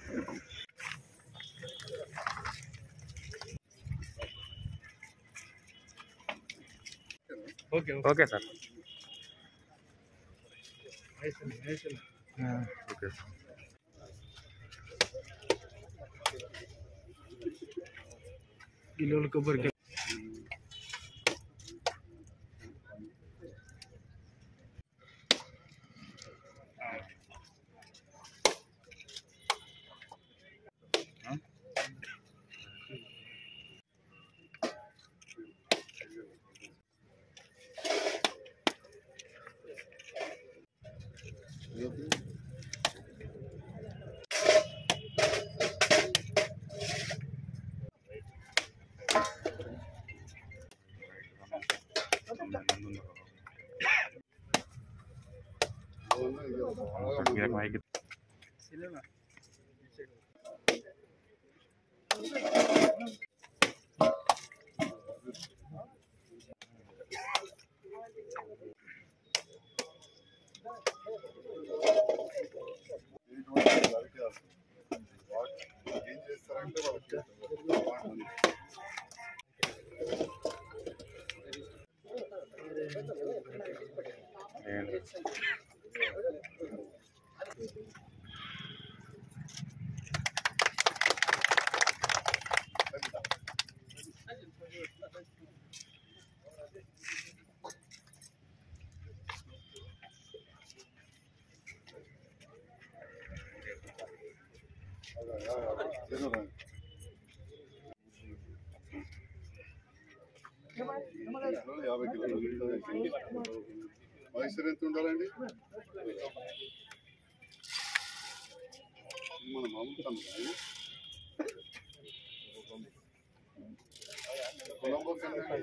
Okay okay sir okay sir కిలోలు కొబ్బరికాయ mic ఏం చేస్తారంటే వాళ్ళకి యాభై కిలోలు వయసు ఎంత ఉండాలండి మనం అమ్ముతాం కానీ కొలంబో కన్నా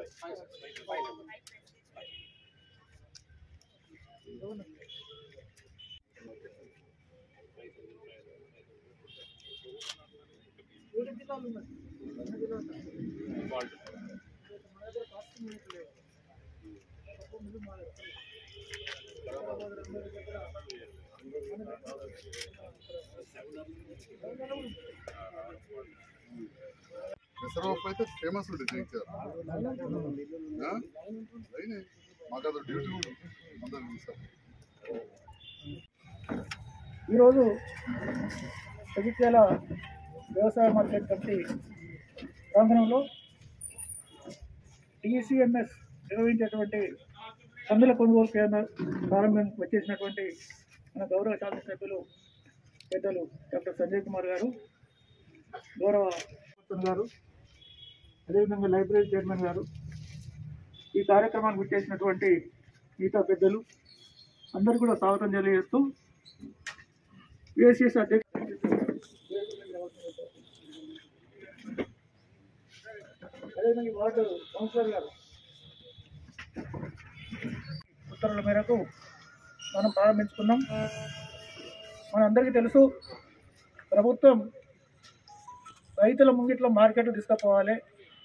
పెసరపప్పు అయితే ఫేమస్ ఉంటుంది జగిత్యాల ఆ? అయినాయి మాకు అది డ్యూటీ ఉంటుంది అందరు చూస్తారు ఈరోజు జగిత్యాల వ్యవసాయ మార్కెట్ కమిటీ ప్రాంగణంలో టీసీఎంఎస్ నిర్వహించేటువంటి కందుల కొనుగోలు కేంద్రం ప్రారంభం వచ్చేసినటువంటి మన గౌరవ శాసనసభ్యులు పెద్దలు డాక్టర్ సంజయ్ కుమార్ గారు గౌరవ చైర్మన్ గారు అదేవిధంగా లైబ్రరీ చైర్మన్ గారు ఈ కార్యక్రమానికి వచ్చేసినటువంటి మిగతా పెద్దలు అందరూ కూడా స్వాగతం తెలియజేస్తూ యుఎస్ఎస్ అధ్యక్షుడు అదేవిధంగా ఈ వార్డు కౌన్సిలర్ గారు ఉత్తర్వుల మేరకు మనం ప్రారంభించుకున్నాం మనందరికీ తెలుసు ప్రభుత్వం రైతుల ముంగిట్లో మార్కెట్ తీసుకుపోవాలి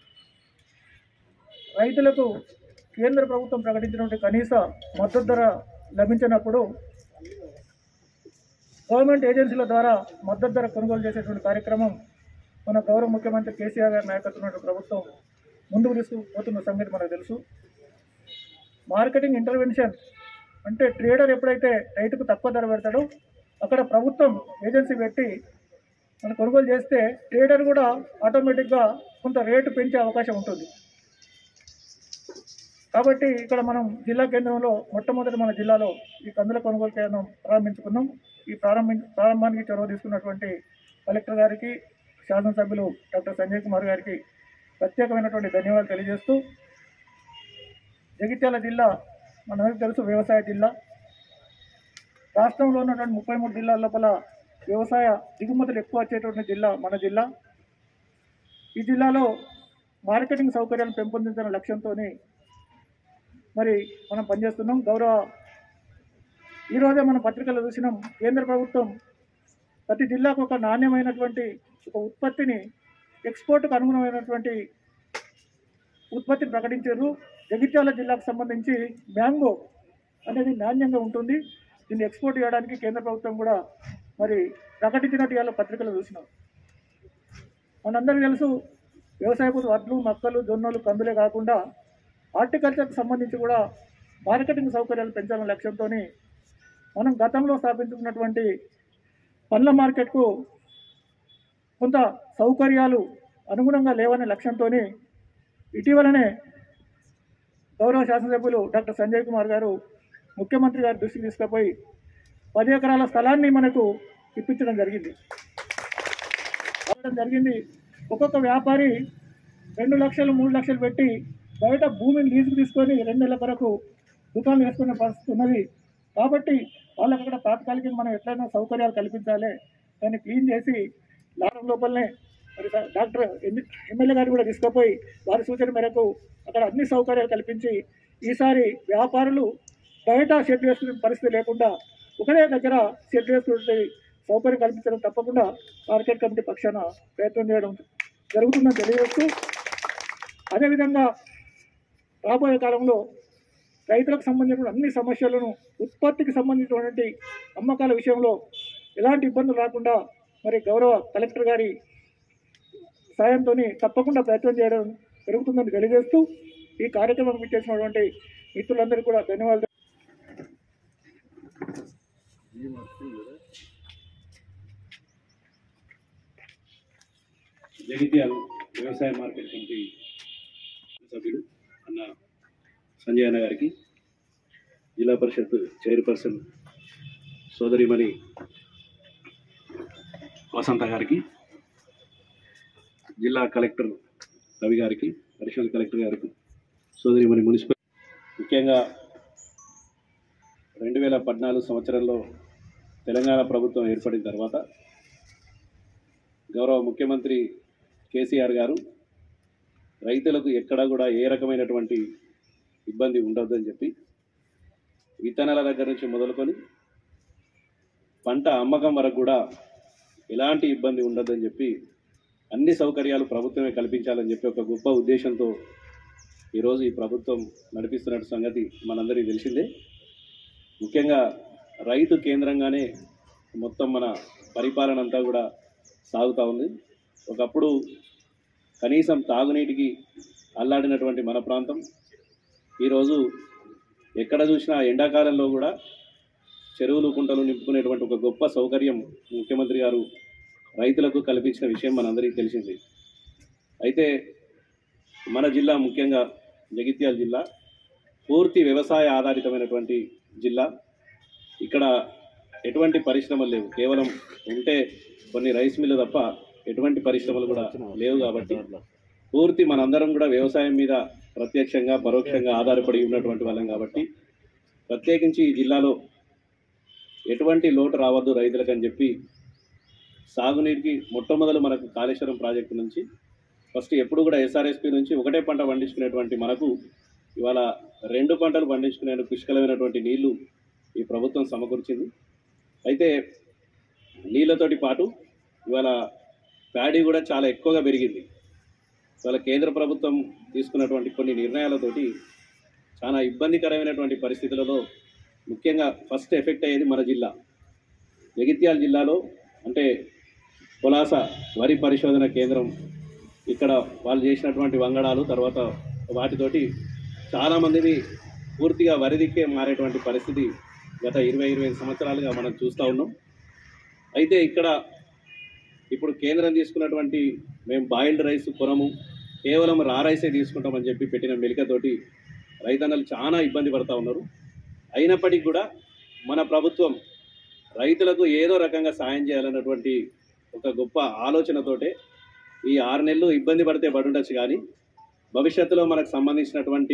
రైతులకు కేంద్ర ప్రభుత్వం ప్రకటించినటువంటి కనీస మద్దతు ధర లభించినప్పుడు గవర్నమెంట్ ఏజెన్సీల ద్వారా మద్దతు ధర కొనుగోలు చేసేటువంటి కార్యక్రమం మన గౌరవ ముఖ్యమంత్రి కేసీఆర్ గారి నాయకత్వంలో ప్రభుత్వం ముందుకు తీసుకుపోతున్న సంగతి మనకు తెలుసు మార్కెటింగ్ ఇంటర్వెన్షన్ అంటే ట్రేడర్ ఎప్పుడైతే రైతుకు తక్కువ ధర పెడతాడో అక్కడ ప్రభుత్వం ఏజెన్సీ పెట్టి మనం కొనుగోలు చేస్తే ట్రేడర్ కూడా ఆటోమేటిక్గా కొంత రేటు పెంచే అవకాశం ఉంటుంది కాబట్టి ఇక్కడ మనం జిల్లా కేంద్రంలో మొట్టమొదటి మన జిల్లాలో ఈ కందుల కొనుగోలు కేంద్రం ప్రారంభించుకున్నాం ఈ ప్రారంభి ప్రారంభానికి చొరవ తీసుకున్నటువంటి కలెక్టర్ గారికి శాసనసభ్యులు డాక్టర్ సంజయ్ కుమార్ గారికి ప్రత్యేకమైనటువంటి ధన్యవాదాలు తెలియజేస్తూ జగిత్యాల జిల్లా మనందరికీ తెలుసు వ్యవసాయ జిల్లా రాష్ట్రంలో ఉన్నటువంటి ముప్పై మూడు జిల్లాల లోపల వ్యవసాయ దిగుమతులు ఎక్కువ వచ్చేటువంటి జిల్లా మన జిల్లా ఈ జిల్లాలో మార్కెటింగ్ సౌకర్యాలను పెంపొందించిన లక్ష్యంతో మరి మనం పనిచేస్తున్నాం గౌరవ ఈరోజే మన పత్రికలో చూసినాం కేంద్ర ప్రభుత్వం ప్రతి జిల్లాకు ఒక నాణ్యమైనటువంటి ఒక ఉత్పత్తిని ఎక్స్పోర్ట్కు అనుగుణమైనటువంటి ఉత్పత్తిని ప్రకటించారు జగిత్యాల జిల్లాకు సంబంధించి మ్యాంగో అనేది నాణ్యంగా ఉంటుంది దీన్ని ఎక్స్పోర్ట్ చేయడానికి కేంద్ర ప్రభుత్వం కూడా మరి ప్రకటించినట్టు ఇవాళ పత్రికలు చూసినాం మనందరికీ తెలుసు వ్యవసాయపు వడ్లు మొక్కలు జొన్నలు కందులే కాకుండా హార్టికల్చర్కి సంబంధించి కూడా మార్కెటింగ్ సౌకర్యాలు పెంచాలనే లక్ష్యంతో మనం గతంలో స్థాపించుకున్నటువంటి పండ్ల మార్కెట్కు కొంత సౌకర్యాలు అనుగుణంగా లేవనే లక్ష్యంతో ఇటీవలనే గౌరవ శాసనసభ్యులు డాక్టర్ సంజయ్ కుమార్ గారు ముఖ్యమంత్రి గారి దృష్టికి తీసుకుపోయి పది ఎకరాల స్థలాన్ని మనకు ఇప్పించడం జరిగింది ఇవ్వడం జరిగింది ఒక్కొక్క వ్యాపారి రెండు లక్షలు మూడు లక్షలు పెట్టి బయట భూమిని లీజుకు తీసుకొని రెండు నెలల వరకు దుకాణం వేసుకునే పరిస్థితి ఉన్నది కాబట్టి వాళ్ళకి అక్కడ తాత్కాలికంగా మనం ఎట్లయినా సౌకర్యాలు కల్పించాలి దాన్ని క్లీన్ చేసి లారం లోపలనే మరి సా- డాక్టర్ ఎన్ని- ఎమ్మెల్యే గారు కూడా తీసుకుపోయి వారి సూచన మేరకు అక్కడ అన్ని సౌకర్యాలు కల్పించి ఈసారి వ్యాపారులు బయట షెడ్ వేసుకునే పరిస్థితి లేకుండా ఒకటే దగ్గర షెడ్ వేసుకునే సౌకర్యం కల్పించడం తప్పకుండా మార్కెట్ కమిటీ పక్షాన ప్రయత్నం చేయడం జరుగుతుందని తెలియజేస్తూ అదేవిధంగా రాబోయే కాలంలో రైతులకు సంబంధించిన అన్ని సమస్యలను ఉత్పత్తికి సంబంధించినటువంటి అమ్మకాల విషయంలో ఎలాంటి ఇబ్బందులు రాకుండా మరి గౌరవ కలెక్టర్ గారి సాయంతో తప్పకుండా ప్రయత్నం చేయడం జరుగుతుందని తెలియజేస్తూ ఈ కార్యక్రమం ఇచ్చేసినటువంటి మిత్రులందరికీ కూడా ధన్యవాదాలు జగిత్యాల వ్యవసాయ మార్కెట్ కమిటీ సభ్యుడు అన్న సంజయ్ అన్న గారికి జిల్లా పరిషత్ చైర్పర్సన్ సోదరిమణి వసంత గారికి జిల్లా కలెక్టర్ రవి గారికి అడిషనల్ కలెక్టర్ గారికి సోదరిమణి మున్సిపల్ ముఖ్యంగా రెండు వేల పద్నాలుగు సంవత్సరంలో తెలంగాణ ప్రభుత్వం ఏర్పడిన తర్వాత గౌరవ ముఖ్యమంత్రి కేసీఆర్ గారు రైతులకు ఎక్కడా కూడా ఏ రకమైనటువంటి ఇబ్బంది ఉండొద్దని చెప్పి విత్తనాల దగ్గర నుంచి మొదలుకొని పంట అమ్మకం వరకు కూడా ఎలాంటి ఇబ్బంది ఉండదని చెప్పి అన్ని సౌకర్యాలు ప్రభుత్వమే కల్పించాలని చెప్పి ఒక గొప్ప ఉద్దేశంతో ఈరోజు ఈ ప్రభుత్వం నడిపిస్తున్న సంగతి మనందరికీ తెలిసిందే ముఖ్యంగా రైతు కేంద్రంగానే మొత్తం మన పరిపాలన అంతా కూడా సాగుతూ ఉంది ఒకప్పుడు కనీసం తాగునీటికి అల్లాడినటువంటి మన ప్రాంతం ఈరోజు ఎక్కడ చూసినా ఎండాకాలంలో కూడా చెరువులు కుంటలు నింపుకునేటువంటి ఒక గొప్ప సౌకర్యం ముఖ్యమంత్రి గారు రైతులకు కల్పించిన విషయం మనందరికీ తెలిసింది అయితే మన జిల్లా ముఖ్యంగా జగిత్యాల జిల్లా పూర్తి వ్యవసాయ ఆధారితమైనటువంటి జిల్లా ఇక్కడ ఎటువంటి పరిశ్రమలు లేవు కేవలం ఉంటే కొన్ని రైస్ మిల్లు తప్ప ఎటువంటి పరిశ్రమలు కూడా లేవు కాబట్టి పూర్తి మనందరం కూడా వ్యవసాయం మీద ప్రత్యక్షంగా పరోక్షంగా ఆధారపడి ఉన్నటువంటి వాళ్ళం కాబట్టి ప్రత్యేకించి ఈ జిల్లాలో ఎటువంటి లోటు రావద్దు రైతులకని చెప్పి సాగునీటికి మొట్టమొదలు మనకు కాళేశ్వరం ప్రాజెక్టు నుంచి ఫస్ట్ ఎప్పుడు కూడా ఎస్ఆర్ఎస్పి నుంచి ఒకటే పంట పండించుకునేటువంటి మనకు ఇవాళ రెండు పంటలు పండించుకునే పుష్కలమైనటువంటి నీళ్లు ఈ ప్రభుత్వం సమకూర్చింది అయితే నీళ్ళతోటి పాటు ఇవాళ ప్యాడీ కూడా చాలా ఎక్కువగా పెరిగింది ఇవాళ కేంద్ర ప్రభుత్వం తీసుకున్నటువంటి కొన్ని నిర్ణయాలతోటి చాలా ఇబ్బందికరమైనటువంటి పరిస్థితులలో ముఖ్యంగా ఫస్ట్ ఎఫెక్ట్ అయ్యేది మన జిల్లా జగిత్యాల జిల్లాలో అంటే పొలాస వరి పరిశోధన కేంద్రం ఇక్కడ వాళ్ళు చేసినటువంటి వంగడాలు తర్వాత వాటితోటి చాలామందిని పూర్తిగా వరి దిక్కే మారేటువంటి పరిస్థితి గత ఇరవై ఇరవై ఐదు సంవత్సరాలుగా మనం చూస్తూ ఉన్నాం అయితే ఇక్కడ ఇప్పుడు కేంద్రం తీసుకున్నటువంటి మేము బాయిల్డ్ రైస్ కొనము కేవలం రా రైసే తీసుకుంటామని చెప్పి పెట్టిన మెలికతోటి రైతన్నలు చాలా ఇబ్బంది పడతా ఉన్నారు అయినప్పటికీ కూడా మన ప్రభుత్వం రైతులకు ఏదో రకంగా సాయం చేయాలన్నటువంటి ఒక గొప్ప ఆలోచనతోటే ఈ ఆరు నెలలు ఇబ్బంది పడితే పడుండొచ్చు కానీ భవిష్యత్తులో మనకు సంబంధించినటువంటి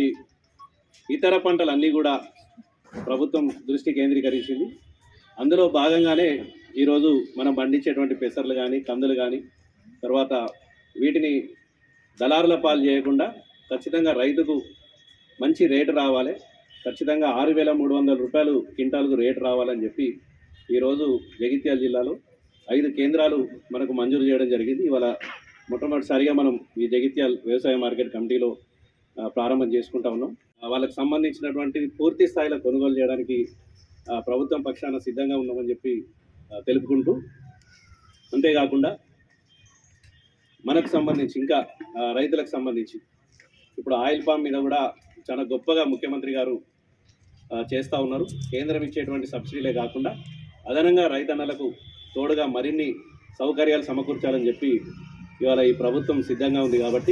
ఇతర పంటలన్నీ కూడా ప్రభుత్వం దృష్టి కేంద్రీకరించింది అందులో భాగంగానే ఈరోజు మనం పండించేటువంటి పెసర్లు కానీ కందులు కానీ తర్వాత వీటిని దళారుల పాలు చేయకుండా ఖచ్చితంగా రైతుకు మంచి రేటు రావాలి ఖచ్చితంగా ఆరు వేల మూడు వందల రూపాయలు క్వింటాల్కు రేటు రావాలని చెప్పి ఈరోజు జగిత్యాల జిల్లాలో ఐదు కేంద్రాలు మనకు మంజూరు చేయడం జరిగింది ఇవాళ మొట్టమొదటిసారిగా మనం ఈ జగిత్యాల వ్యవసాయ మార్కెట్ కమిటీలో ఆ, ప్రారంభం చేసుకుంటా ఉన్నాం ఆ, వాళ్ళకి సంబంధించినటువంటి పూర్తి స్థాయిలో కొనుగోలు చేయడానికి ఆ, ప్రభుత్వం పక్షాన సిద్ధంగా ఉన్నామని చెప్పి ఆ, తెలుపుకుంటూ అంతేకాకుండా మనకు సంబంధించి ఇంకా ఆ, రైతులకు సంబంధించి ఇప్పుడు ఆయిల్ పామ్ మీద కూడా చాలా గొప్పగా ముఖ్యమంత్రి గారు ఆ, చేస్తూ ఉన్నారు కేంద్రం ఇచ్చేటువంటి సబ్సిడీలే కాకుండా అదనంగా రైతన్నలకు తోడుగా మరిన్ని సౌకర్యాలు సమకూర్చాలని చెప్పి ఇవాళ ఈ ప్రభుత్వం సిద్ధంగా ఉంది కాబట్టి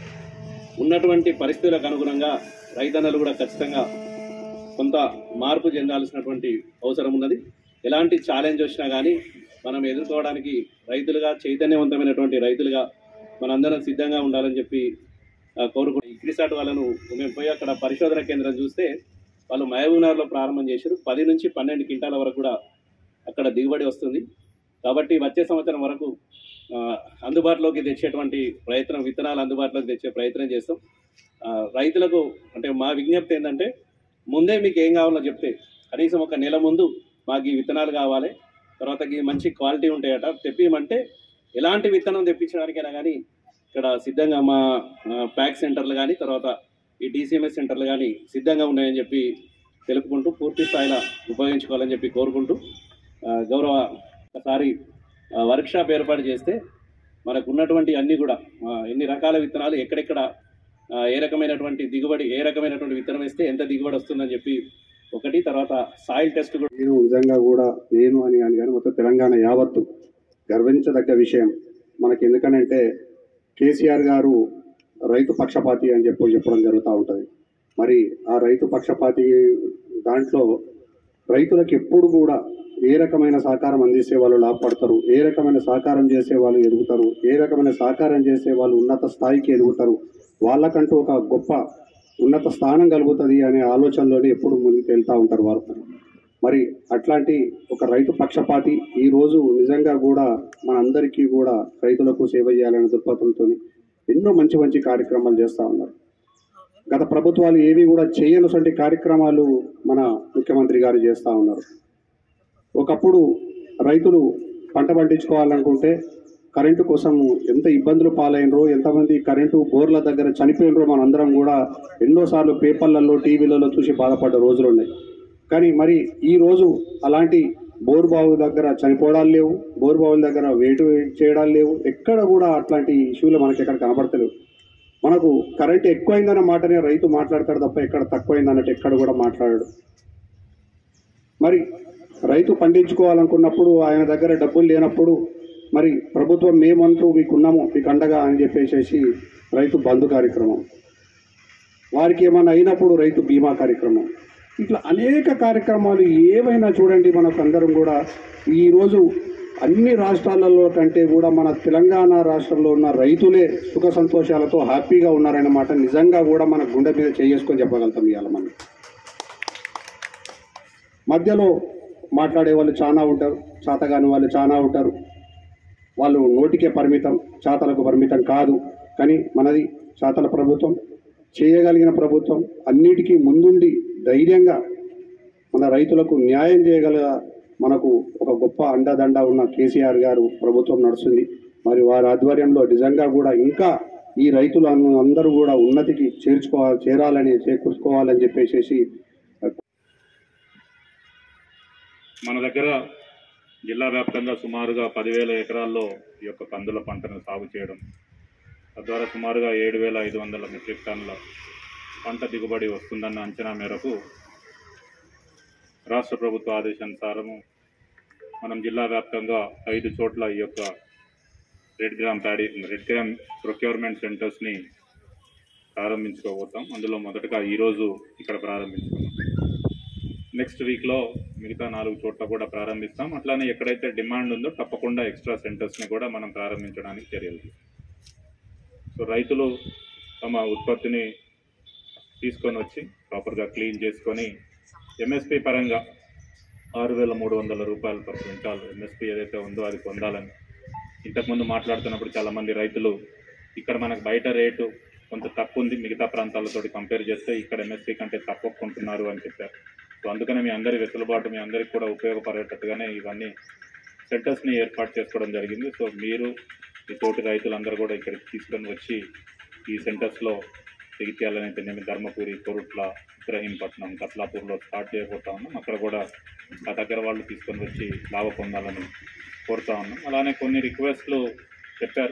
ఉన్నటువంటి పరిస్థితులకు అనుగుణంగా రైతన్నలు కూడా ఖచ్చితంగా కొంత మార్పు చెందాల్సినటువంటి అవసరం ఉన్నది ఎలాంటి ఛాలెంజ్ వచ్చినా కానీ మనం ఎదుర్కోవడానికి రైతులుగా చైతన్యవంతమైనటువంటి రైతులుగా మనందరం సిద్ధంగా ఉండాలని చెప్పి ఆ, కోరుకుంటూ ఇక్రిసాట్ వాళ్ళను మేము పోయి అక్కడ పరిశోధన కేంద్రం చూస్తే వాళ్ళు మహబూబ్నగర్లో ప్రారంభం చేశారు పది నుంచి పన్నెండు క్వింటాల వరకు కూడా అక్కడ దిగుబడి వస్తుంది కాబట్టి వచ్చే సంవత్సరం వరకు ఆ, అందుబాటులోకి తెచ్చేటువంటి ప్రయత్నం విత్తనాలు అందుబాటులోకి తెచ్చే ప్రయత్నం చేస్తాం ఆ, రైతులకు అంటే మా విజ్ఞప్తి ఏంటంటే ముందే మీకు ఏం కావాలో చెప్తే కనీసం ఒక నెల ముందు మాకు ఈ విత్తనాలు కావాలి తర్వాత ఈ మంచి క్వాలిటీ ఉంటాయట తెప్పియమంటే ఎలాంటి విత్తనం తెప్పించడానికైనా కానీ ఇక్కడ సిద్ధంగా మా ఆ, ప్యాక్ సెంటర్లు కానీ తర్వాత ఈ డీసీఎంఎస్ సెంటర్లు కానీ సిద్ధంగా ఉన్నాయని చెప్పి తెలుపుకుంటూ పూర్తి స్థాయిలో ఉపయోగించుకోవాలని చెప్పి కోరుకుంటూ ఆ, గౌరవ ఒకసారి ఆ, వర్క్షాప్ ఏర్పాటు చేస్తే మనకు ఉన్నటువంటి అన్ని కూడా ఆ, ఎన్ని రకాల విత్తనాలు ఎక్కడెక్కడ ఆ, ఏ రకమైనటువంటి దిగుబడి ఏ రకమైనటువంటి విత్తనం వేస్తే ఎంత దిగుబడి వస్తుందని చెప్పి ఒకటి తర్వాత సాయిల్ టెస్ట్ కూడా నేను నిజంగా కూడా నేను అని కానీ కానీ మొత్తం తెలంగాణ యావత్తు గర్వించదగ్గ విషయం మనకి ఎందుకనంటే కేసీఆర్ గారు రైతు పక్షపాతి అని చెప్పి చెప్పడం జరుగుతూ ఉంటుంది మరి ఆ రైతు పక్షపాతి దాంట్లో రైతులకు ఎప్పుడు కూడా ఏ రకమైన సహకారం అందిస్తే వాళ్ళు లాభపడతారు ఏ రకమైన సహకారం చేసే వాళ్ళు ఎదుగుతారు ఏ రకమైన సహకారం చేసే వాళ్ళు ఉన్నత స్థాయికి ఎదుగుతారు వాళ్ళకంటూ ఒక గొప్ప ఉన్నత స్థానం కలుగుతుంది అనే ఆలోచనలోనే ఎప్పుడు ముందుకు వెళ్తూ ఉంటారు వారు మరి అట్లాంటి ఒక రైతు పక్షపాతి ఈ రోజు నిజంగా కూడా మనందరికీ కూడా రైతులకు సేవ చేయాలనే దృక్పథంతో ఎన్నో మంచి మంచి కార్యక్రమాలు చేస్తూ ఉన్నారు గత ప్రభుత్వాలు ఏవి కూడా చేయనటువంటి కార్యక్రమాలు మన ముఖ్యమంత్రి గారు చేస్తూ ఉన్నారు ఒకప్పుడు రైతులు పంట పండించుకోవాలనుకుంటే కరెంటు కోసం ఎంత ఇబ్బందులు పాలైనరో ఎంతమంది కరెంటు బోర్ల దగ్గర చనిపోయినరో మనందరం కూడా ఎన్నోసార్లు పేపర్లలో టీవీలలో చూసి బాధపడ్డ రోజులు ఉన్నాయి కానీ మరి ఈ రోజు అలాంటి బోర్ బావు దగ్గర చనిపోవడాలు లేవు బోర్ బావుల దగ్గర వేటు చేయడాలు లేవు ఎక్కడ కూడా అట్లాంటి ఇష్యూలు మనకి ఎక్కడ కనబడతలేవు మనకు కరెంట్ ఎక్కువైందన్న మాటనే రైతు మాట్లాడతాడు తప్ప ఎక్కడ తక్కువైందన్నట్టు ఎక్కడ కూడా మాట్లాడాడు మరి రైతు పండించుకోవాలనుకున్నప్పుడు ఆయన దగ్గర డబ్బులు లేనప్పుడు మరి ప్రభుత్వం మేమంటూ మీకు ఉన్నాము మీకు అండగా అని చెప్పేసి రైతు బంధు కార్యక్రమం వారికి ఏమైనా అయినప్పుడు రైతు బీమా కార్యక్రమం ఇట్లా అనేక కార్యక్రమాలు ఏవైనా చూడండి మనకు అందరం కూడా ఈరోజు అన్ని రాష్ట్రాలలో కంటే కూడా మన తెలంగాణ రాష్ట్రంలో ఉన్న రైతులే సుఖ సంతోషాలతో హ్యాపీగా ఉన్నారనే మాట నిజంగా కూడా మన గుండె మీద చేసుకొని చెప్పగలుగుతాం ఇవాళ మనం మధ్యలో మాట్లాడే వాళ్ళు చాలా ఉంటారు చాతగాని వాళ్ళు చాలా ఉంటారు వాళ్ళు నోటికే పరిమితం చాతలకు పరిమితం కాదు కానీ మనది చాతల ప్రభుత్వం చేయగలిగిన ప్రభుత్వం అన్నిటికీ ముందుండి ధైర్యంగా మన రైతులకు న్యాయం చేయగల మనకు ఒక గొప్ప అండదండ ఉన్న కేసీఆర్ గారు ప్రభుత్వం నడుస్తుంది మరి వారి ఆధ్వర్యంలో నిజంగా కూడా ఇంకా ఈ రైతులు అందరూ కూడా ఉన్నతికి చేర్చుకోవాలి చేరాలని చేకూర్చుకోవాలని చెప్పేసి మన దగ్గర జిల్లా వ్యాప్తంగా సుమారుగా పదివేల ఎకరాల్లో ఈ యొక్క కందుల పంటను సాగు చేయడం తద్వారా సుమారుగా ఏడు వేల ఐదు వందల మెట్రిక్ టన్నుల పంట దిగుబడి వస్తుందన్న అంచనా మేరకు రాష్ట్ర ప్రభుత్వ ఆదేశానుసారము మనం జిల్లా వ్యాప్తంగా ఐదు చోట్ల ఈ యొక్క red gram paddy red gram procurement సెంటర్స్ని ప్రారంభించుకోబోతాం అందులో మొదటగా ఈరోజు ఇక్కడ ప్రారంభించుకున్నాం నెక్స్ట్ వీక్లో మిగతా నాలుగు చోట్ల కూడా ప్రారంభిస్తాం అట్లానే ఎక్కడైతే డిమాండ్ ఉందో తప్పకుండా ఎక్స్ట్రా సెంటర్స్ని కూడా మనం ప్రారంభించడానికి చర్యలు తీసుకుంటాం సో రైతులు తమ ఉత్పత్తిని తీసుకొని వచ్చి ప్రాపర్గా క్లీన్ చేసుకొని ఎంఎస్పి పరంగా ఆరు వేల మూడు వందల రూపాయలు పర్ క్వింటాల్ ఎంఎస్పి ఏదైతే ఉందో అది పొందాలని ఇంతకుముందు మాట్లాడుతున్నప్పుడు చాలామంది రైతులు ఇక్కడ మనకు బయట రేటు కొంత తక్కువ ఉంది మిగతా ప్రాంతాలతో కంపేర్ చేస్తే ఇక్కడ ఎంఎస్పి కంటే తక్కువ కొంటున్నారు అని చెప్పారు సో అందుకనే మీ అందరి వెసులుబాటు మీ అందరికి కూడా ఉపయోగపడేటట్టుగానే ఇవన్నీ సెంటర్స్ని ఏర్పాటు చేసుకోవడం జరిగింది సో మీరు ఈ తోటి రైతులందరూ కూడా ఇక్కడికి తీసుకొని వచ్చి ఈ సెంటర్స్లో జగిత్యాల అయితేనేమి ధర్మపురి కొరుట్ల ఇబ్రహీంపట్నం కత్లాపూర్లో స్టార్ట్ చేయబోతా ఉన్నాం అక్కడ కూడా ఆ దగ్గర వాళ్ళు తీసుకొని వచ్చి లాభ పొందాలని కోరుతా ఉన్నాం అలానే కొన్ని రిక్వెస్ట్లు చెప్పారు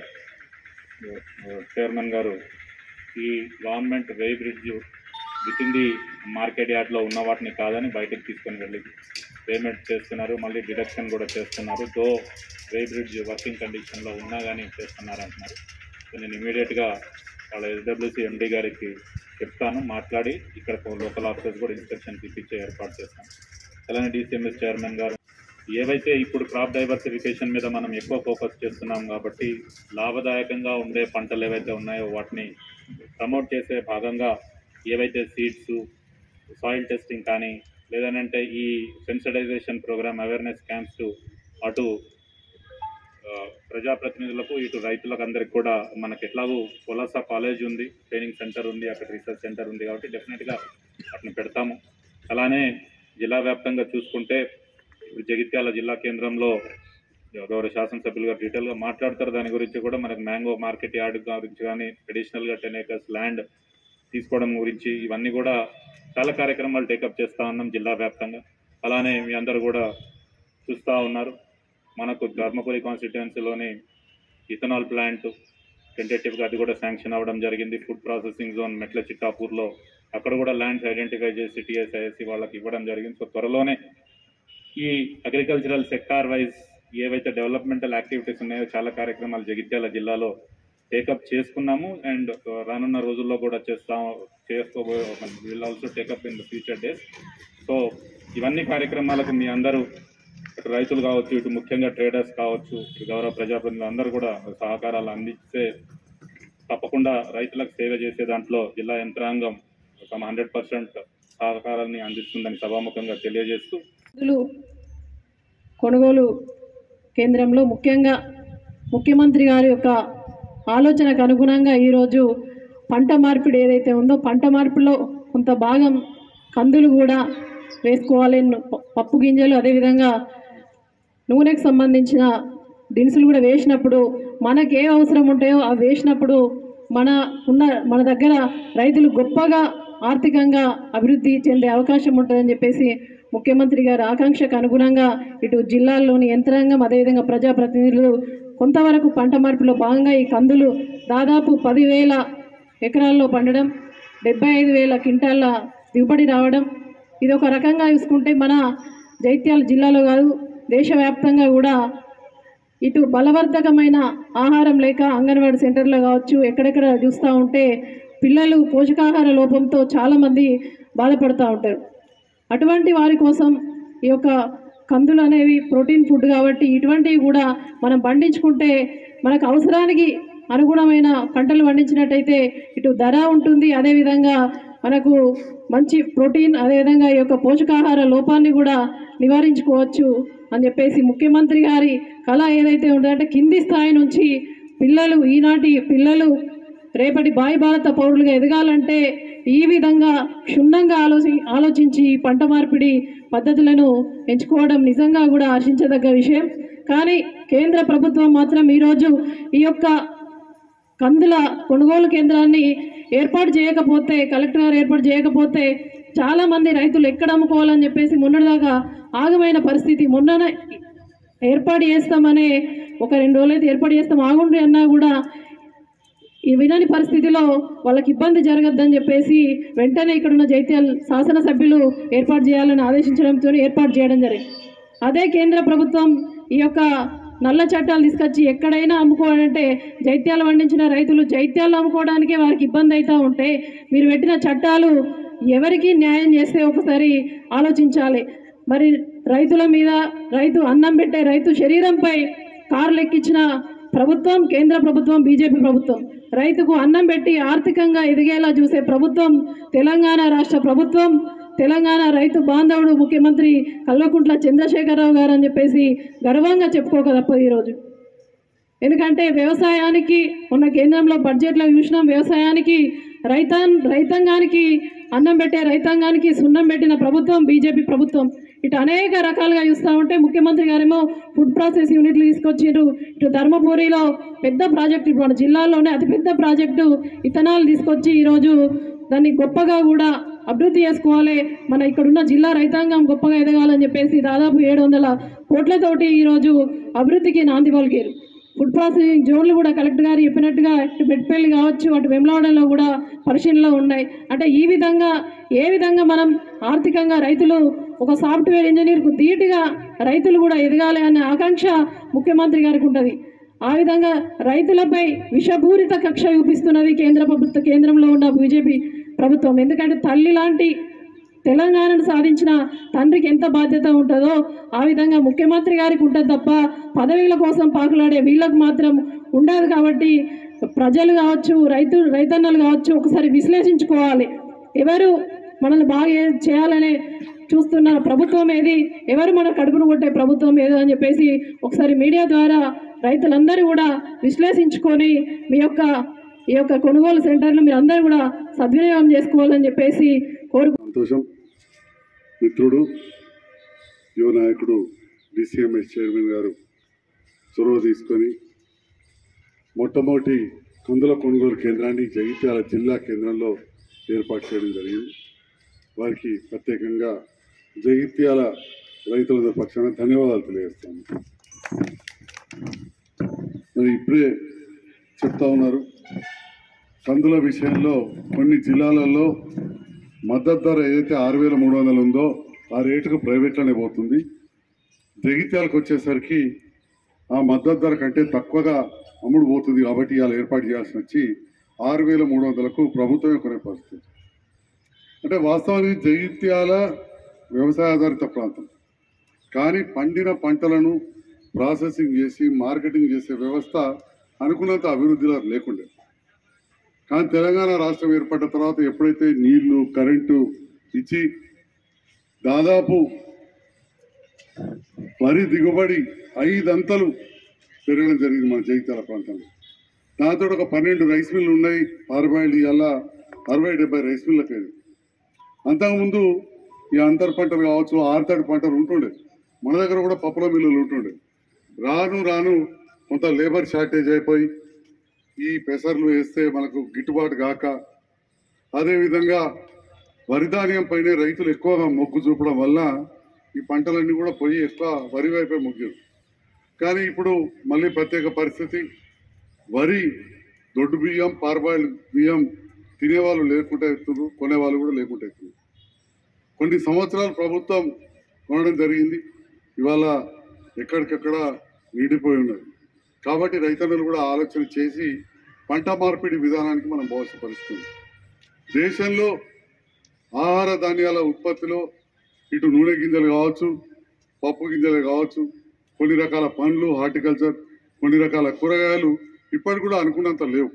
చైర్మన్ గారు ఈ government weighbridge with in the market యార్డ్లో ఉన్న వాటిని కాదని బయటకు తీసుకొని వెళ్ళి పేమెంట్ చేస్తున్నారు మళ్ళీ డిడక్షన్ కూడా చేస్తున్నారు దో వే బ్రిడ్జ్ వర్కింగ్ కండిషన్లో ఉన్నా కానీ చేస్తున్నారు అంటున్నారు సో నేను ఇమీడియట్గా వాళ్ళ ఎస్డబ్ల్యూసీ ఎండీ గారికి చెప్తాను మాట్లాడి ఇక్కడ లోకల్ ఆఫీసర్స్ కూడా ఇన్స్పెక్షన్ ఇప్పించే ఏర్పాటు చేస్తాను అలానే డిసిఎంఎస్ చైర్మన్ గారు ఏవైతే ఇప్పుడు క్రాప్ డైవర్సిఫికేషన్ మీద మనం ఎక్కువ ఫోకస్ చేస్తున్నాం కాబట్టి లాభదాయకంగా ఉండే పంటలు ఏవైతే ఉన్నాయో వాటిని ప్రమోట్ చేసే భాగంగా ఏవైతే సీడ్స్ సాయిల్ టెస్టింగ్ కానీ లేదనంటే ఈ సెన్సిటైజేషన్ ప్రోగ్రామ్ అవేర్నెస్ క్యాంప్స్ అటు ఆ, ప్రజాప్రతినిధులకు ఇటు రైతులకు అందరికి కూడా మనకి ఎట్లాగూ పొలాస కాలేజ్ ఉంది ట్రైనింగ్ సెంటర్ ఉంది అక్కడ రీసెర్చ్ సెంటర్ ఉంది కాబట్టి డెఫినెట్గా వాటిని పెడతాము అలానే జిల్లా వ్యాప్తంగా చూసుకుంటే ఇప్పుడు జగిత్యాల జిల్లా కేంద్రంలో గౌరవ శాసనసభ్యులు గారు డీటెయిల్గా మాట్లాడతారు దాని గురించి కూడా మనకు మ్యాంగో మార్కెట్ యార్డ్ గురించి కానీ ట్రెడిషనల్గా టెన్ ఏకర్స్ ల్యాండ్ తీసుకోవడం గురించి ఇవన్నీ కూడా చాలా కార్యక్రమాలు టేకప్ చేస్తూ ఉన్నాం జిల్లా వ్యాప్తంగా అలానే మీ అందరూ కూడా చూస్తూ ఉన్నారు మనకు ధర్మపురి కాన్స్టిట్యుయెన్సీలోని ఇథనాల్ ప్లాంట్ టెంటేటివ్గా అది కూడా శాంక్షన్ అవ్వడం జరిగింది ఫుడ్ ప్రాసెసింగ్ జోన్ మెట్ల చిట్టాపూర్లో అక్కడ కూడా ల్యాండ్స్ ఐడెంటిఫై చేసి టీఎస్ఐఎస్సి వాళ్ళకి ఇవ్వడం జరిగింది సో త్వరలోనే ఈ అగ్రికల్చరల్ సెక్టార్ వైజ్ ఏవైతే డెవలప్మెంటల్ యాక్టివిటీస్ ఉన్నాయో చాలా కార్యక్రమాలు జగిత్యాల జిల్లాలో టేకప్ చేసుకున్నాము అండ్ రానున్న రోజుల్లో కూడా చేస్తాం చేసుకోబోయే will also take up in the future days so ఇవన్నీ కార్యక్రమాలకు మీ అందరూ ఇటు రైతులు కావచ్చు ఇటు ముఖ్యంగా ట్రేడర్స్ కావచ్చు ఇటు గౌరవ ప్రజాప్రతినిధులు అందరూ కూడా సహకారాలు అందిస్తే తప్పకుండా రైతులకు సేవ చేసే దాంట్లో జిల్లా యంత్రాంగం ఒక హండ్రెడ్ పర్సెంట్ సహకారాన్ని అందిస్తుందని సభాముఖంగా తెలియజేస్తూ మందులు కొనుగోలు కేంద్రంలో ముఖ్యంగా ముఖ్యమంత్రి గారి యొక్క ఆలోచనకు అనుగుణంగా ఈరోజు పంట మార్పిడి ఏదైతే ఉందో పంట మార్పిడిలో కొంత భాగం కందులు కూడా వేసుకోవాలి ప- పప్పు గింజలు అదేవిధంగా నూనెకు సంబంధించిన దినుసులు కూడా వేసినప్పుడు మనకు ఏ అవసరం ఉంటాయో అవి వేసినప్పుడు మన ఉన్న మన దగ్గర రైతులు గొప్పగా ఆర్థికంగా అభివృద్ధి చెందే అవకాశం ఉంటుందని చెప్పేసి ముఖ్యమంత్రి గారి ఆకాంక్షకు అనుగుణంగా ఇటు జిల్లాల్లోని యంత్రాంగం అదేవిధంగా ప్రజాప్రతినిధులు కొంతవరకు పంట మార్పులో భాగంగా ఈ కందులు దాదాపు పదివేల ఎకరాల్లో పండడం డెబ్బై ఐదు వేల క్వింటాళ్ళ దిగుబడి రావడం ఇది ఒక రకంగా చూసుకుంటే మన జైత్యాల జిల్లాలో కాదు దేశవ్యాప్తంగా కూడా ఇటు బలవర్ధకమైన ఆహారం లేక అంగన్వాడీ సెంటర్లో కావచ్చు ఎక్కడెక్కడ చూస్తూ ఉంటే పిల్లలు పోషకాహార లోపంతో చాలామంది బాధపడుతూ ఉంటారు అటువంటి వారి కోసం ఈ యొక్క కందులు అనేవి ప్రోటీన్ ఫుడ్ కాబట్టి ఇటువంటివి కూడా మనం పండించుకుంటే మనకు అవసరానికి అనుగుణమైన పంటలు పండించినట్టయితే ఇటు ధర ఉంటుంది అదేవిధంగా మనకు మంచి ప్రోటీన్ అదేవిధంగా ఈ యొక్క పోషకాహార లోపాన్ని కూడా నివారించుకోవచ్చు అని చెప్పేసి ముఖ్యమంత్రి గారి కళ ఏదైతే ఉంటుందంటే కింది స్థాయి నుంచి పిల్లలు ఈనాటి పిల్లలు రేపటి బాయి భారత పౌరులుగా ఎదగాలంటే ఈ విధంగా క్షుణ్ణంగా ఆలోచి ఆలోచించి ఈ పంట మార్పిడి పద్ధతులను ఎంచుకోవడం నిజంగా కూడా ఆశించదగ్గ విషయం కానీ కేంద్ర ప్రభుత్వం మాత్రం ఈరోజు ఈ యొక్క కందుల కొనుగోలు కేంద్రాన్ని ఏర్పాటు చేయకపోతే కలెక్టర్ గారు ఏర్పాటు చేయకపోతే చాలామంది రైతులు ఎక్కడ అమ్ముకోవాలని చెప్పేసి మొన్నటిదాకా ఆగమైన పరిస్థితి మొన్ననే ఏర్పాటు చేస్తామనే ఒక రెండు రోజులైతే ఏర్పాటు చేస్తాం ఆగుండి అన్నా కూడా ఈ వినని పరిస్థితిలో వాళ్ళకి ఇబ్బంది జరగద్దని చెప్పేసి వెంటనే ఇక్కడ ఉన్న జైత్యాల్ శాసనసభ్యులు ఏర్పాటు చేయాలని ఆదేశించడంతో ఏర్పాటు చేయడం జరిగింది అదే కేంద్ర ప్రభుత్వం ఈ యొక్క నల్ల చట్టాలు తీసుకొచ్చి ఎక్కడైనా అమ్ముకోవాలంటే జైత్యాలు పండించిన రైతులు జైత్యాలు అమ్ముకోవడానికే వారికి ఇబ్బంది అవుతూ ఉంటే మీరు పెట్టిన చట్టాలు ఎవరికి న్యాయం చేస్తే ఒకసారి ఆలోచించాలి మరి రైతుల మీద రైతు అన్నం పెట్టే రైతు శరీరంపై కార్లు ఎక్కించిన ప్రభుత్వం కేంద్ర ప్రభుత్వం బీజేపీ ప్రభుత్వం రైతుకు అన్నం పెట్టి ఆర్థికంగా ఎదిగేలా చూసే ప్రభుత్వం తెలంగాణ రాష్ట్ర ప్రభుత్వం తెలంగాణ రైతు బాంధవుడు ముఖ్యమంత్రి కల్వకుంట్ల చంద్రశేఖరరావు గారు అని చెప్పేసి గర్వంగా చెప్పుకోక తప్పదు ఈరోజు ఎందుకంటే వ్యవసాయానికి ఉన్న కేంద్రంలో బడ్జెట్లో చూసినాం వ్యవసాయానికి రైతాన్ రైతాంగానికి అన్నం పెట్టే రైతాంగానికి సున్నం పెట్టిన ప్రభుత్వం బీజేపీ ప్రభుత్వం ఇటు అనేక రకాలుగా చూస్తూ ఉంటే ముఖ్యమంత్రి గారేమో ఫుడ్ ప్రాసెస్ యూనిట్లు తీసుకొచ్చారు ఇటు ధర్మపురిలో పెద్ద ప్రాజెక్టు ఇప్పుడు మన జిల్లాలోనే అతిపెద్ద ప్రాజెక్టు ఇథనాల్ తీసుకొచ్చి ఈరోజు దాన్ని గొప్పగా కూడా అభివృద్ధి చేసుకోవాలి మన ఇక్కడున్న జిల్లా రైతాంగం గొప్పగా ఎదగాలని చెప్పేసి దాదాపు ఏడు వందల కోట్లతోటి ఈరోజు అభివృద్ధికి నాంది పలికారు ఫుడ్ ప్రాసెసింగ్ జోన్లు కూడా కలెక్టర్ గారు చెప్పినట్టుగా ఇటు మెట్పల్లి కావచ్చు అటు వెమ్లవాడలో కూడా పరిశీలనలో ఉన్నాయి అంటే ఈ విధంగా ఏ విధంగా మనం ఆర్థికంగా రైతులు ఒక సాఫ్ట్వేర్ ఇంజనీర్కు ధీటుగా రైతులు కూడా ఎదగాలి అనే ఆకాంక్ష ముఖ్యమంత్రి గారికి ఉంటుంది ఆ విధంగా రైతులపై విషపూరిత కక్ష చూపిస్తున్నది కేంద్ర ప్రభుత్వ కేంద్రంలో ఉన్న బీజేపీ ప్రభుత్వం ఎందుకంటే తల్లి లాంటి తెలంగాణను సాధించిన తండ్రికి ఎంత బాధ్యత ఉంటుందో ఆ విధంగా ముఖ్యమంత్రి గారికి ఉంటుంది తప్ప పదవీల కోసం పాకులాడే వీళ్ళకు మాత్రం ఉండదు కాబట్టి ప్రజలు కావచ్చు రైతు రైతన్నలు కావచ్చు ఒకసారి విశ్లేషించుకోవాలి ఎవరు మనల్ని బాగా ఏ- చేయాలనే చూస్తున్న ప్రభుత్వం ఏది ఎవరు మన కడుపును కొట్టే ప్రభుత్వం ఏదో అని చెప్పేసి ఒకసారి మీడియా ద్వారా రైతులందరూ కూడా విశ్లేషించుకొని మీ యొక్క ఈ యొక్క కొనుగోలు సెంటర్లు మీరు అందరూ కూడా సద్వినియోగం చేసుకోవాలని చెప్పేసి కోరు సంతోషం మిత్రుడు యువ నాయకుడు డిసిఎంఎస్ చైర్మన్ గారు చొరవ తీసుకొని మొట్టమొదటి కందుల కొనుగోలు కేంద్రాన్ని జగిత్యాల జిల్లా కేంద్రంలో ఏర్పాటు చేయడం జరిగింది వారికి ప్రత్యేకంగా జగిత్యాల రైతుల పక్షాన ధన్యవాదాలు తెలియజేస్తాను మరి ఇప్పుడే చెప్తా ఉన్నారు కందుల విషయంలో కొన్ని జిల్లాలలో మద్దతు ధర ఏదైతే ఆరు వేల మూడు వందలు ఉందో ఆ రేటుకు ప్రైవేట్లోనే పోతుంది జగిత్యాలకు వచ్చేసరికి ఆ మద్దతు ధర కంటే తక్కువగా అమ్ముడు పోతుంది కాబట్టి ఇవాళ ఏర్పాటు చేయాల్సి వచ్చి ఆరు వేల మూడు వందలకు ప్రభుత్వమే కొనే పరిస్థితి అంటే వాస్తవానికి జగిత్యాల వ్యవసాయ ఆధారిత ప్రాంతం కానీ పండిన పంటలను ప్రాసెసింగ్ చేసి మార్కెటింగ్ చేసే వ్యవస్థ అనుకున్నంత అభివృద్ధిలో లేకుండే కానీ తెలంగాణ రాష్ట్రం ఏర్పడ్డ తర్వాత ఎప్పుడైతే నీళ్లు కరెంటు ఇచ్చి దాదాపు వరి దిగుబడి ఐదంతలు పెరగడం జరిగింది మన జగిత్యాల ప్రాంతంలో దాంతో ఒక పన్నెండు రైస్ మిల్లు ఉన్నాయి పారబాయిలు ఇవాళ అరవై డెబ్బై రైస్ మిల్లకు అయింది అంతకుముందు ఈ అంతర్ పంటలు కావచ్చు ఆర్తడి పంటలు ఉంటుండే మన దగ్గర కూడా పప్పుల మిల్లులు ఉంటుండే రాను రాను కొంత లేబర్ షార్టేజ్ అయిపోయి ఈ పెసర్లు వేస్తే మనకు గిట్టుబాటు కాక అదేవిధంగా వరి ధాన్యం పైన రైతులు ఎక్కువగా మొగ్గు చూపడం వల్ల ఈ పంటలన్నీ కూడా పోయి ఎక్కువ వరి వైపే మొగ్గారు కానీ ఇప్పుడు మళ్ళీ ప్రత్యేక పరిస్థితి వరి దొడ్డు బియ్యం పార్బాయిల్ బియ్యం తినేవాళ్ళు లేకుండా ఎత్తున్నారు కొనేవాళ్ళు కూడా లేకుండా ఎత్తున్నారు కొన్ని సంవత్సరాలు ప్రభుత్వం కొనడం జరిగింది ఇవాళ ఎక్కడికెక్కడ నీడిపోయి ఉన్నది కాబట్టి రైతన్నలు కూడా ఆలోచన చేసి పంట మార్పిడి విధానానికి మనం పోవాల్సిన పరిస్థితి ఉంది. దేశంలో ఆహార ధాన్యాల ఉత్పత్తిలో ఇటు నూనె గింజలు కావచ్చు పప్పు గింజలు కావచ్చు కొన్ని రకాల పండ్లు హార్టికల్చర్ కొన్ని రకాల కూరగాయలు ఇప్పటికి కూడా అనుకున్నంత లేవు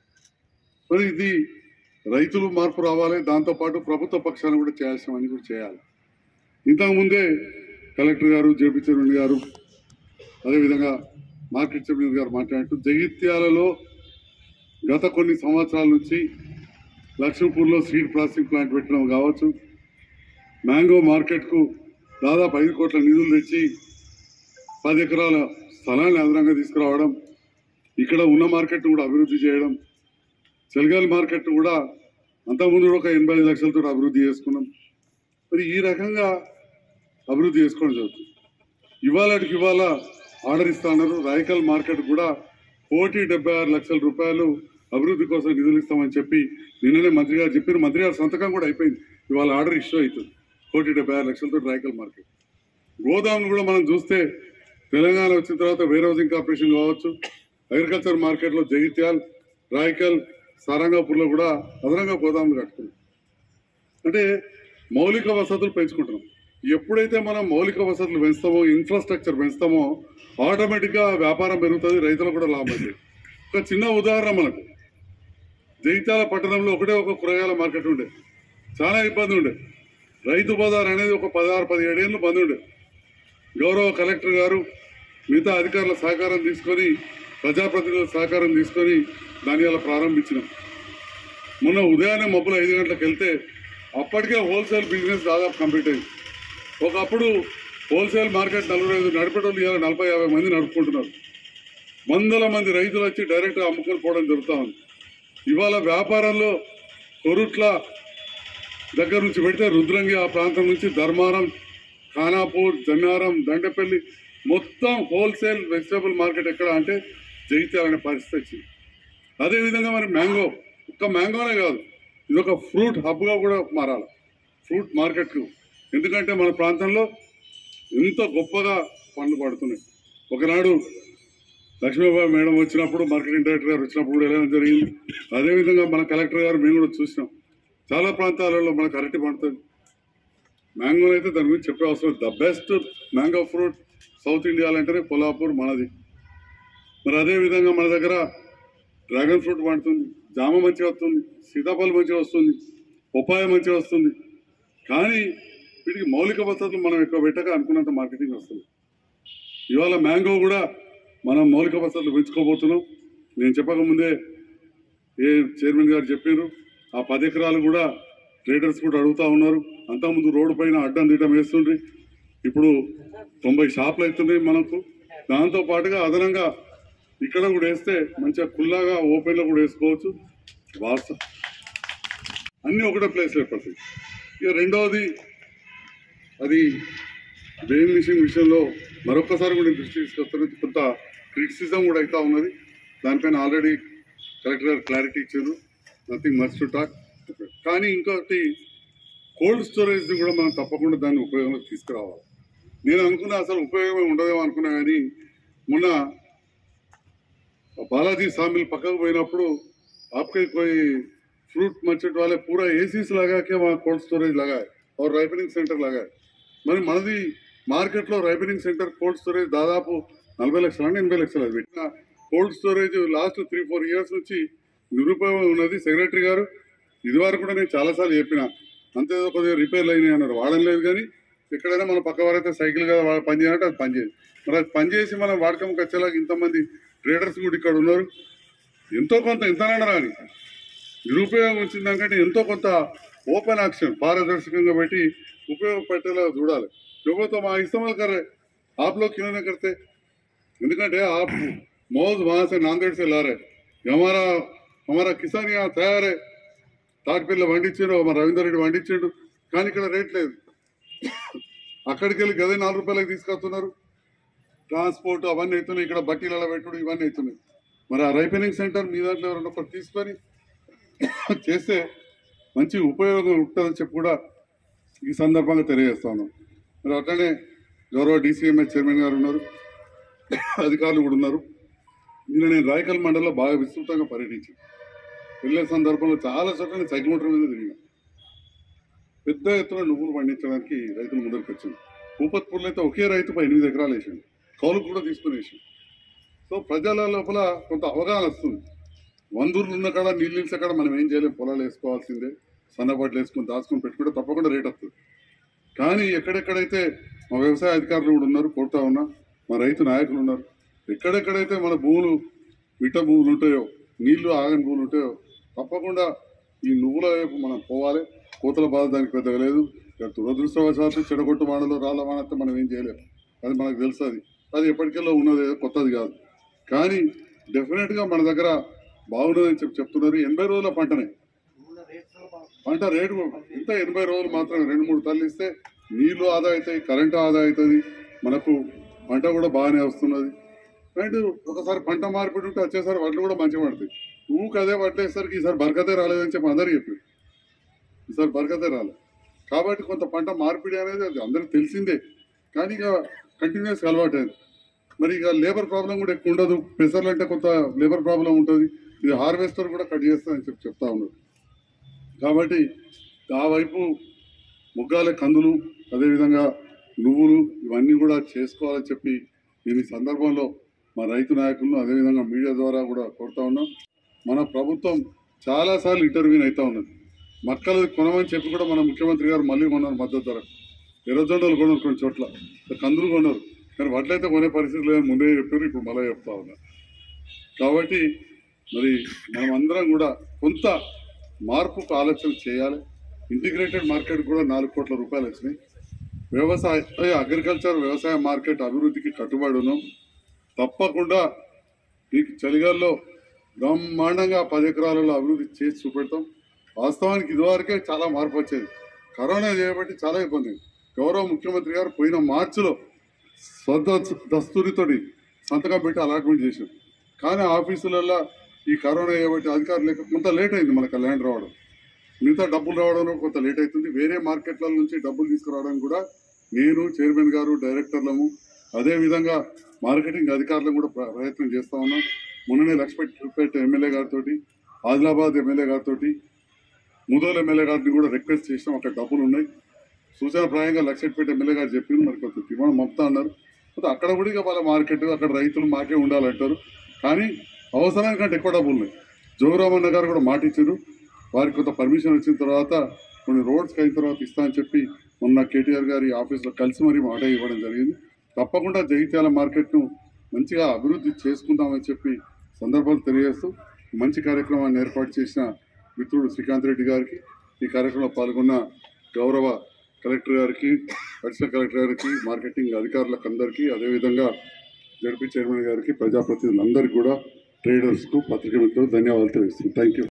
మరి ఇది రైతులు మార్పు రావాలి దాంతోపాటు ప్రభుత్వ పక్షాన కూడా చేయాల్సినవన్నీ కూడా చేయాలి ఇంతకుముందే కలెక్టర్ గారు జేపీ చరణ్ గారు అదేవిధంగా మార్కెట్ చైర్మన్ గారు మాట్లాడుతూ జగిత్యాలలో గత కొన్ని సంవత్సరాల నుంచి లక్ష్మీపూర్లో సీడ్ ప్రాసెసింగ్ ప్లాంట్ పెట్టడం కావచ్చు మ్యాంగో మార్కెట్కు దాదాపు ఐదు కోట్ల నిధులు తెచ్చి పది ఎకరాల స్థలాన్ని అదనంగా తీసుకురావడం ఇక్కడ ఉన్న మార్కెట్ కూడా అభివృద్ధి చేయడం చెలగాలి మార్కెట్ కూడా అంతకుముందు కూడా ఒక ఎనభై ఐదు లక్షలతో అభివృద్ధి చేసుకున్నాం మరి ఈ రకంగా అభివృద్ధి చేసుకోవడం జరుగుతుంది ఇవాళకి ఇవాళ ఆర్డర్ ఇస్తా ఉన్నారు రాయకల్ మార్కెట్ కూడా కోటి డెబ్బై ఆరు లక్షల రూపాయలు అభివృద్ధి కోసం నిధులు ఇస్తామని చెప్పి నిన్ననే మంత్రి గారు చెప్పారు మంత్రి గారు సంతకం కూడా అయిపోయింది ఇవాళ ఆర్డర్ ఇష్యూ అవుతుంది కోటి డెబ్బై ఆరు లక్షలతో రాయకల్ మార్కెట్ గోదాములు కూడా మనం చూస్తే తెలంగాణ వచ్చిన తర్వాత వేర్ హౌసింగ్ కార్పొరేషన్ కావచ్చు అగ్రికల్చర్ మార్కెట్లో జగిత్యాల్ రాయకల్ సారంగాపూర్లో కూడా అదనంగా గోదాములు కట్టుకున్నాం అంటే మౌలిక వసతులు పెంచుకుంటున్నాం ఎప్పుడైతే మనం మౌలిక వసతులు పెంచుతామో ఇన్ఫ్రాస్ట్రక్చర్ పెంచుతామో ఆటోమేటిక్గా వ్యాపారం పెరుగుతుంది రైతులకు కూడా లాభం అవుతుంది ఒక చిన్న ఉదాహరణ మనకు జగిత్యాల పట్టణంలో ఒకటే ఒక కూరగాయల మార్కెట్ ఉండే చాలా ఇబ్బంది ఉండే రైతు బజార్ అనేది ఒక పదహారు పదిహేడు ఏళ్ళు బంద్ ఉండే గౌరవ కలెక్టర్ గారు మిగతా అధికారుల సహకారం తీసుకొని ప్రజాప్రతినిధుల సహకారం తీసుకొని దాని వల్ల ప్రారంభించినాం మొన్న ఉదయాన్నే మబ్బులు ఐదు గంటలకు వెళ్తే అప్పటికే హోల్సేల్ బిజినెస్ దాదాపు కంప్లీట్ అయింది ఒకప్పుడు హోల్సేల్ మార్కెట్ నలభై ఐదు నడిపేటోళ్ళు ఇవాళ నలభై యాభై మంది నడుపుకుంటున్నారు వందల మంది రైతులు వచ్చి డైరెక్ట్గా అమ్ముకొని పోవడం జరుగుతూ ఉంది ఇవాళ వ్యాపారంలో కొరుట్ల దగ్గర నుంచి పెడితే రుద్రంగి ఆ ప్రాంతం నుంచి ధర్మారం ఖానాపూర్ జన్నారం దండపల్లి మొత్తం హోల్సేల్ వెజిటబుల్ మార్కెట్ ఎక్కడ అంటే జగిత్యాల అనే పరిస్థితి వచ్చింది అదేవిధంగా మరి మ్యాంగో ఒక్క మ్యాంగోనే కాదు ఇది ఒక ఫ్రూట్ హబ్గా కూడా మారాలి ఫ్రూట్ మార్కెట్కు ఎందుకంటే మన ప్రాంతంలో ఎంత గొప్పగా పండ్లు పడుతున్నాయి ఒకనాడు లక్ష్మీబాబు మేడం వచ్చినప్పుడు మార్కెటింగ్ డైరెక్టర్ గారు వచ్చినప్పుడు కూడా వెళ్ళడం జరిగింది అదేవిధంగా మన కలెక్టర్ గారు మేము కూడా చూసినాం చాలా ప్రాంతాలలో మనకు అరటి పండుతుంది మ్యాంగో అయితే దాని గురించి చెప్పే అవసరం the best mango fruit south ఇండియాలో అంటేనే కొల్లాపూర్ మనది మరి అదేవిధంగా మన దగ్గర డ్రాగన్ ఫ్రూట్ పండుతుంది జామ మంచిగా వస్తుంది సీతాఫలం మంచిగా వస్తుంది పపాయ మంచిగా వస్తుంది కానీ వీటికి మౌలిక వసతులు మనం ఎక్కువ పెట్టక అనుకున్నంత మార్కెటింగ్ వస్తుంది ఇవాళ మ్యాంగో కూడా మనం మౌలిక వసతులు పెంచుకోబోతున్నాం నేను చెప్పకముందే ఏ చైర్మన్ గారు చెప్పారు ఆ పది ఎకరాలు కూడా ట్రేడర్స్ కూడా అడుగుతా ఉన్నారు అంతకుముందు రోడ్డు పైన అడ్డం దిడ్డం వేస్తుండ్రి ఇప్పుడు తొంభై షాపులు అవుతున్నాయి మనకు దాంతో పాటుగా అదనంగా ఇక్కడ కూడా వేస్తే మంచిగా కుల్లాగా ఓపెన్లో కూడా వేసుకోవచ్చు వాస్తవ అన్నీ ఒకటే ప్లేస్ ఏర్పడతాయి ఇక రెండవది అది వెయింగ్ మిషన్ విషయంలో మరొకసారి కూడా నేను దృష్టి తీసుకొస్తున్నది కొంత క్రిటిసిజం కూడా అవుతా ఉన్నది దానిపైన ఆల్రెడీ కలెక్టర్ గారు క్లారిటీ ఇచ్చారు నథింగ్ మచ్ టు టాక్ కానీ ఇంకొకటి కోల్డ్ స్టోరేజ్ కూడా మనం తప్పకుండా దాన్ని ఉపయోగంలోకి తీసుకురావాలి నేను అనుకున్నా అసలు ఉపయోగమే ఉండదేమో అనుకున్నా కానీ మొన్న बालाजी सामिल पक्का పోయినప్పుడు आपके कोई फ्रूट मर्चेंट वाले पूरा एसीस लगा के वहाँ कोल्ड स्टोरेज लगाए और రైపనింగ్ సెంటర్ लगाए మరి మనది మార్కెట్లో రైపనింగ్ సెంటర్ కోల్డ్ స్టోరేజ్ దాదాపు నలభై లక్షలు అంటే ఎనభై లక్షలు అది పెట్టిన cold storage last three four years నుంచి నిరుపయోగం ఉన్నది సెక్రటరీ గారు ఇది వరకు కూడా నేను చాలాసార్లు చెప్పిన అంతే కొద్దిగా రిపేర్లు అయినాయి అన్నారు వాడడం లేదు కానీ ఎక్కడైనా మన పక్క వారైతే సైకిల్ కదా వాడు పని చేయాలంటే అది పని చేయదు మరి అది పని చేసి మనం వాడకంకి వచ్చేలాగా ఇంతమంది ట్రేడర్స్ కూడా ఇక్కడ ఉన్నారు ఎంతో కొంత ఎంతనైనా రాని నిరుపయోగం వచ్చిన దానికంటే ఎంతో కొంత ఓపెన్ యాక్షన్ పారదర్శకంగా పెట్టి ఉపయోగపెట్టేలా చూడాలి लोगों तो वहाँ इस्तेमाल कर रहे आप लोग क्यों नहीं करते ఎందుకంటే आप मौज वहाँ से नांदेड़ से ला रहे हमारा हमारा किसान यहाँ तैयार है తాటిపిల్ల పండించారు మా రవీందర్ రెడ్డి పండించాడు కానీ ఇక్కడ రేట్ లేదు అక్కడికి వెళ్ళి గదే నాలుగు రూపాయలకి తీసుకొస్తున్నారు ట్రాన్స్పోర్ట్ అవన్నీ అవుతున్నాయి ఇక్కడ బట్టీలలో పెట్టుడు ఇవన్నీ అవుతున్నాయి మరి ఆ రైపెనింగ్ సెంటర్ మీ దాంట్లో ఎవరైనా ఒకటి తీసుకొని చేస్తే మంచి ఉపయోగం ఉంటుందని చెప్పి కూడా ఈ సందర్భంగా తెలియజేస్తాను మరి అట్లనే గౌరవ డీసీఎంఐ చైర్మన్ గారు ఉన్నారు అధికారులు కూడా ఉన్నారు నిన్న నేను రాయకల్ మండలంలో బాగా విస్తృతంగా పర్యటించాను వెళ్ళే సందర్భంలో చాలా చోట్ల నేను సైకిల్ మోటార్ మీద తిరిగాను పెద్ద ఎత్తున నువ్వులు పండించడానికి రైతులు ముందరికి వచ్చింది భూపత్పూర్లో అయితే ఒకే రైతు పై ఎనిమిది ఎకరాలు వేసాడు కౌలుకు కూడా తీసుకుని వేసాడు సో ప్రజల లోపల కొంత అవగాహన వస్తుంది వందూరులు ఉన్న కాడ నీళ్ళు నిలిచే కాడ మనం ఏం చేయలేం పొలాలు వేసుకోవాల్సిందే సన్నపాట్లు వేసుకొని దాచుకొని పెట్టుకుంటే తప్పకుండా రేట్ వస్తుంది కానీ ఎక్కడెక్కడైతే మా వ్యవసాయ అధికారులు కూడా ఉన్నారు కోరుతా ఉన్నా మా రైతు నాయకులు ఉన్నారు ఎక్కడెక్కడైతే మన భూములు మిట్ట భూములు ఉంటాయో నీళ్లు ఆగని భూములు ఉంటాయో తప్పకుండా ఈ నువ్వుల వైపు మనం పోవాలి కోతల బాధ దానికి పెద్దగా లేదు ఇక దురదృష్టవశాత్తు చెడగొట్టు వానలో రాళ్ళ వానతో మనం ఏం చేయలేము అది మనకు తెలుసు అది అది ఎప్పటికెల్లో ఉన్నది కొత్తది కాదు కానీ డెఫినెట్గా మన దగ్గర బాగున్నదని చెప్పి చెప్తున్నారు ఎనభై రోజుల పంటనే పంట రేటు ఇంత ఎనభై రోజులు మాత్రమే రెండు మూడు తల్లి ఇస్తే నీళ్లు ఆదా అవుతాయి కరెంటు ఆదా అవుతుంది మనకు పంట కూడా బాగానే వస్తున్నది అండ్ ఒకసారి పంట మార్పిడి ఉంటే వచ్చేసరి వడ్లు కూడా మంచిగా పడతాయి ఊకి అదే పట్టేసరికి ఈసారి బరకతే రాలేదని చెప్పి అందరూ చెప్పారు ఈసారి బరకతే రాలేదు కాబట్టి కొంత పంట మార్పిడి అనేది అది అందరికి తెలిసిందే కానీ ఇక కంటిన్యూస్ అలవాటు అయింది మరి ఇక లేబర్ ప్రాబ్లం కూడా ఎక్కువ ఉండదు పెసర్లు అంటే కొంత లేబర్ ప్రాబ్లం ఉంటుంది ఇది హార్వెస్టర్ కూడా కట్ చేస్తుందని చెప్పి చెప్తా ఉన్నారు కాబట్టి ఆ వైపు ముగ్గాల కందులు అదేవిధంగా నువ్వులు ఇవన్నీ కూడా చేసుకోవాలని చెప్పి నేను ఈ సందర్భంలో మా రైతు నాయకులను అదేవిధంగా మీడియా ద్వారా కూడా కోరుతా ఉన్నాం మన ప్రభుత్వం చాలాసార్లు ఇంటర్వ్యూని అవుతా ఉన్నది మక్కలు కొనమని చెప్పి కూడా మన ముఖ్యమంత్రి గారు మళ్ళీ కొన్నారు మద్దతు ధర ఎర్రజొండలు కొన్నారు కొన్ని చోట్ల కందులు కొన్నారు కానీ వడ్లయితే కొనే పరిస్థితి లేదని ముందే చెప్పారు ఇప్పుడు మళ్ళీ చెప్తా ఉన్నారు కాబట్టి మరి మనం అందరం కూడా కొంత మార్పుకు ఆలోచన చేయాలి ఇంటిగ్రేటెడ్ మార్కెట్ కూడా నాలుగు కోట్ల రూపాయలు వచ్చినాయి వ్యవసాయ అగ్రికల్చర్ వ్యవసాయ మార్కెట్ అభివృద్ధికి కట్టుబడి ఉన్నాం తప్పకుండా మీకు చలిగాల్లో బ్రహ్మాండంగా పది ఎకరాలలో అభివృద్ధి చేసి చూపెడతాం వాస్తవానికి ఇదివరకే చాలా మార్పు వచ్చేది కరోనా చేయబట్టి చాలా ఇబ్బంది గౌరవ ముఖ్యమంత్రి గారు పోయిన మార్చిలో స్వద దస్తూరితోటి సంతకం పెట్టి అలాట్మెంట్ చేశారు కానీ ఆఫీసులలో ఈ కరోనా చేయబట్టి అధికారులు లేక కొంత లేట్ అయింది మనకు ల్యాండ్ రావడం మిగతా డబ్బులు రావడంలో కొంత లేట్ అవుతుంది వేరే మార్కెట్ల నుంచి డబ్బులు తీసుకురావడానికి కూడా నేను చైర్మన్ గారు డైరెక్టర్లము అదేవిధంగా మార్కెటింగ్ అధికారులను కూడా ప్ర- ప్రయత్నం చేస్తూ ఉన్నాం మొన్ననే లక్ష్మీపేట ఎమ్మెల్యే గారితో ఆదిలాబాద్ ఎమ్మెల్యే గారితో ముదోల్ ఎమ్మెల్యే గారిని కూడా రిక్వెస్ట్ చేసినాం అక్కడ డబ్బులు ఉన్నాయి సూచనప్రాయంగా లక్ష్మీపేట ఎమ్మెల్యే గారు చెప్పింది మరి కొంత తీర్మానం పంపుతా అన్నారు అయితే అక్కడ కూడా ఇక వాళ్ళ మార్కెట్ అక్కడ రైతులు మాకే ఉండాలంటారు కానీ అవసరానికంటే ఎక్కువ డబ్బులు ఉన్నాయి జోగురామన్న గారు కూడా మాట ఇచ్చారు వారికి కొంత పర్మిషన్ వచ్చిన తర్వాత కొన్ని రోడ్స్కి అయిన తర్వాత ఇస్తా అని చెప్పి మొన్న కేటీఆర్ గారి ఆఫీస్లో కలిసి మరీ మాట ఇవ్వడం జరిగింది తప్పకుండా జగిత్యాల మార్కెట్ను మంచిగా అభివృద్ధి చేసుకుందామని చెప్పి సందర్భాలు తెలియజేస్తూ మంచి కార్యక్రమాన్ని ఏర్పాటు చేసిన మిత్రుడు శ్రీకాంత్ రెడ్డి గారికి ఈ కార్యక్రమంలో పాల్గొన్న గౌరవ కలెక్టర్ గారికి అడిషనల్ కలెక్టర్ గారికి మార్కెటింగ్ అధికారులకు అందరికీ అదేవిధంగా జడ్పీ చైర్మన్ గారికి ప్రజాప్రతినిధులందరికీ కూడా ట్రేడర్స్కు పత్రికా మిత్రులు ధన్యవాదాలు తెలుస్తుంది థ్యాంక్ యూ